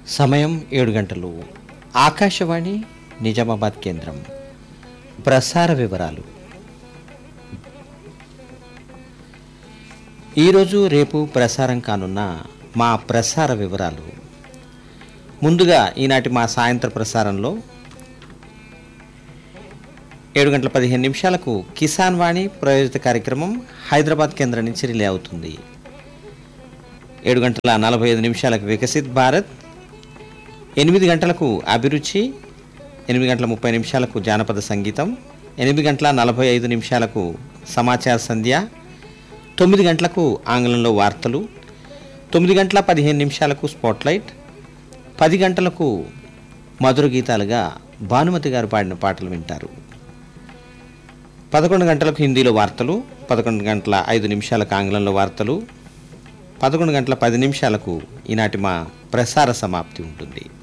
సమయం ఏడు గంటలు ఆకాశవాణి నిజామాబాద్ కేంద్రం ప్రసార వివరాలు ఈరోజు రేపు ప్రసారం కానున్న మా ప్రసార వివరాలు ముందుగా ఈనాటి మా సాయంత్ర ప్రసారంలో ఏడు గంటల పదిహేను నిమిషాలకు కిసాన్ వాణి ప్రయోజిత కార్యక్రమం హైదరాబాద్ కేంద్రం నుంచి రిలే అవుతుంది ఏడు గంటల నలభై ఐదు నిమిషాలకు వికసిత్ భారత్ ఎనిమిది గంటలకు అభిరుచి ఎనిమిది గంటల ముప్పై నిమిషాలకు జానపద సంగీతం ఎనిమిది గంటల నలభై ఐదు నిమిషాలకు సమాచార సంధ్య తొమ్మిది గంటలకు ఆంగ్లంలో వార్తలు తొమ్మిది గంటల పదిహేను నిమిషాలకు స్పాట్లైట్ పది గంటలకు మధుర గీతాలుగా భానుమతి గారు పాడిన పాటలు వింటారు పదకొండు గంటలకు హిందీలో వార్తలు పదకొండు గంటల ఐదు నిమిషాలకు ఆంగ్లంలో వార్తలు పదకొండు గంటల పది నిమిషాలకు ఈనాటి మా ప్రసార సమాప్తి ఉంటుంది